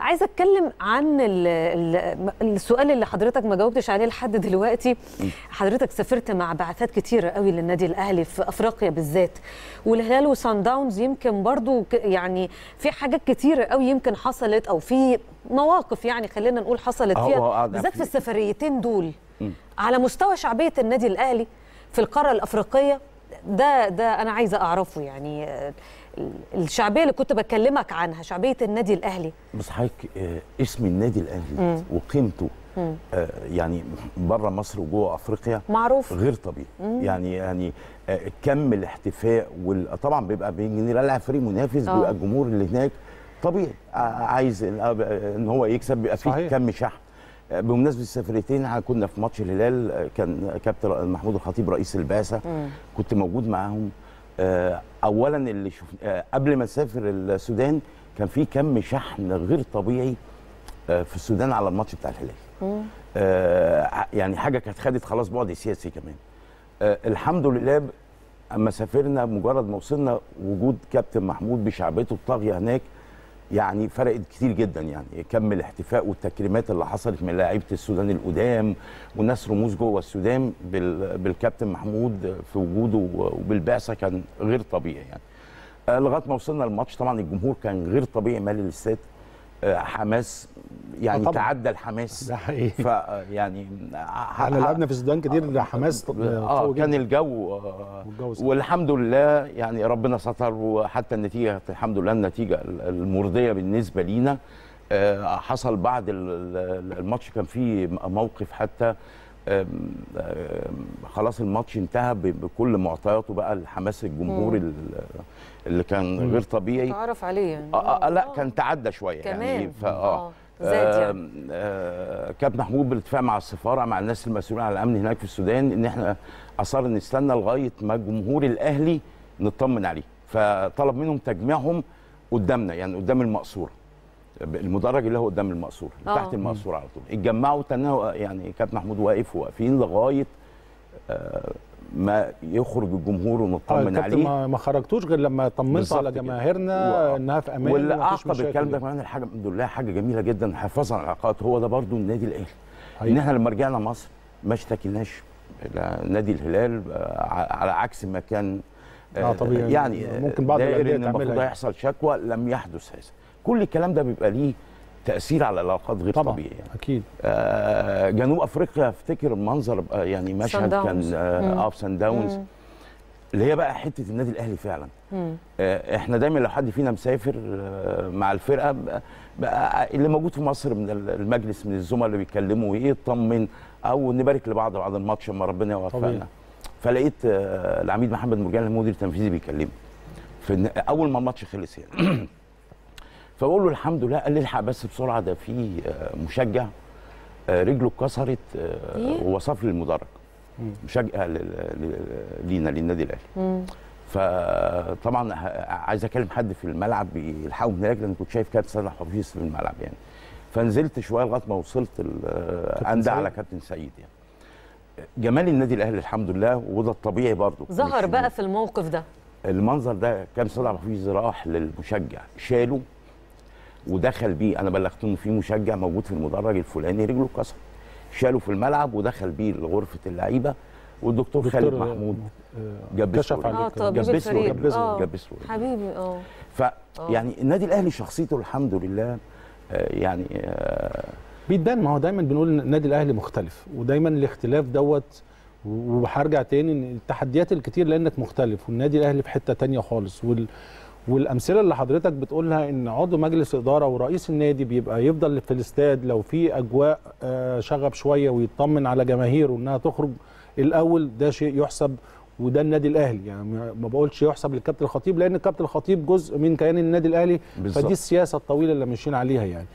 عايزه اتكلم عن ال ال السؤال اللي حضرتك ما جاوبتش عليه لحد دلوقتي حضرتك سافرت مع بعثات كتيره قوي للنادي الاهلي في افريقيا بالذات والهلال وسان داونز يمكن برضو ك- يعني في حاجات كتيره قوي يمكن حصلت او في مواقف يعني خلينا نقول حصلت هو- فيها هو- بالذات في في- السفريتين دول على مستوى شعبيه النادي الاهلي في القاره الافريقيه ده ده انا عايزه اعرفه يعني آه، الشعبيه اللي كنت بكلمك عنها شعبيه النادي الاهلي بس حضرتك آه، اسم النادي الاهلي وقيمته آه، يعني بره مصر وجوه افريقيا معروف غير طبيعي يعني يعني آه، كم الاحتفاء وال- طبعا بيبقى بيجي نلعب فريق منافس آه. بيبقى الجمهور اللي هناك طبيعي ع- عايز ال- آه، ان هو يكسب بيبقى فيه صحيح. كم شحن آه، بمناسبه السفريتين ع- كنا في ماتش الهلال آه، كان كابتن محمود الخطيب رئيس البعثه كنت موجود معاهم آه، اولا اللي شوف آه، قبل ما نسافر السودان كان في كم شحن غير طبيعي آه، في السودان على الماتش بتاع الهلال آه، يعني حاجه كانت خدت خلاص بعد سياسي كمان آه، الحمد لله ب- اما سافرنا مجرد ما وصلنا وجود كابتن محمود بشعبيته الطاغيه هناك يعني فرقت كتير جدا يعني كم الاحتفاء والتكريمات اللي حصلت من لاعيبه السودان القدام وناس رموز جوه السودان بال- بالكابتن محمود في وجوده وبالبعثه كان غير طبيعي يعني آه، لغايه ما وصلنا الماتش طبعا الجمهور كان غير طبيعي مالي الاستاد آه، حماس يعني طبعاً. تعدى الحماس ده حقيقي ف يعني احنا لعبنا في السودان كتير حماس اه قوي كان جدا الجو آه والجو صعب. والحمد لله يعني ربنا ستر وحتى النتيجه الحمد لله النتيجه المرضيه بالنسبه لينا آه حصل بعد ال- ال- الماتش كان في موقف حتى آم، آم، خلاص الماتش انتهى ب- بكل معطياته بقى الحماس الجمهور ال- اللي كان غير طبيعي تعرف عليه يعني آه آه لا كان تعدى شويه كمان يعني فاه آه، زاد يعني آم، آه كابتن محمود بالاتفاق مع السفاره مع الناس المسؤولين عن الامن هناك في السودان ان احنا اصر نستنى لغايه ما جمهور الاهلي نطمن عليه فطلب منهم تجميعهم قدامنا يعني قدام المقصوره المدرج اللي هو قدام المقصوره آه. تحت المقصوره على طول اتجمعوا تناو يعني كابتن محمود واقف واقفين لغايه آه ما يخرج الجمهور آه، ونطمن الكابتن عليه ما ما خرجتوش غير لما طمنتوا بالظبط على كده. جماهيرنا و- انها في امان واللي ومفيش اعقب مشاكل الكلام ده يعني. كمان الحاجه الحمد لله حاجه جميله جدا حفاظا على العلاقات هو ده برضو النادي الاهلي ان حقيقي. احنا لما رجعنا مصر ما اشتكيناش إلى نادي الهلال آه، ع- على عكس ما كان آه، طبيعي. يعني ممكن بعض داير الأندية ان المفروض تعملها يعني. هيحصل شكوى لم يحدث هذا كل الكلام ده بيبقى ليه تاثير على العلاقات غير طبعا طبيعي يعني. اكيد آه، جنوب افريقيا افتكر المنظر آه، يعني مشهد داونز. كان اه في سان داونز مم. اللي هي بقى حته النادي الاهلي فعلا مم. آه، احنا دايما لو حد فينا مسافر آه، مع الفرقه بقى- بقى اللي موجود في مصر من المجلس من الزملاء اللي بيتكلموا يطمن او نبارك لبعض بعد الماتش اما ربنا طبيعي. يوفقنا فلقيت آه، العميد محمد مرجان المدير التنفيذي بيكلمني في إن- اول ما الماتش خلص يعني فبقول له الحمد لله قال لي الحق بس بسرعه ده في آه، مشجع آه، رجله اتكسرت آه، إيه؟ ووصف لي المدرج مشجع ل- ل- لينا للنادي الاهلي مم. فطبعا ه- عايز اكلم حد في الملعب يلحقوا هناك لان كنت شايف كابتن صالح حفيظ في الملعب يعني فنزلت شويه لغايه ما وصلت ال- اندى على سعيد. كابتن سعيد يعني جمال النادي الاهلي الحمد لله وده الطبيعي برضه ظهر مش- بقى في الموقف ده المنظر ده كابتن صالح حفيظ راح للمشجع شاله ودخل بيه انا بلغت انه في مشجع موجود في المدرج الفلاني رجله اتكسر شاله في الملعب ودخل بيه لغرفه اللعيبه والدكتور خالد دكتور، محمود آه، جبسه كشف له. عليك اه طبيب جبسه الفريق جبسه اه جبسه حبيبي اه ف يعني النادي الاهلي شخصيته الحمد لله آه، يعني آه، بيتبان ما هو دايما بنقول ان النادي الاهلي مختلف ودايما الاختلاف دوت وهرجع تاني ان التحديات الكتير لانك مختلف والنادي الاهلي في حته تانية خالص وال والامثله اللي حضرتك بتقولها ان عضو مجلس اداره ورئيس النادي بيبقى يفضل في الاستاد لو في اجواء آه، شغب شويه ويطمن على جماهيره انها تخرج الاول ده شيء يحسب وده النادي الاهلي يعني ما بقولش يحسب للكابتن الخطيب لان الكابتن الخطيب جزء من كيان النادي الاهلي بالظبط. فدي السياسه الطويله اللي ماشيين عليها يعني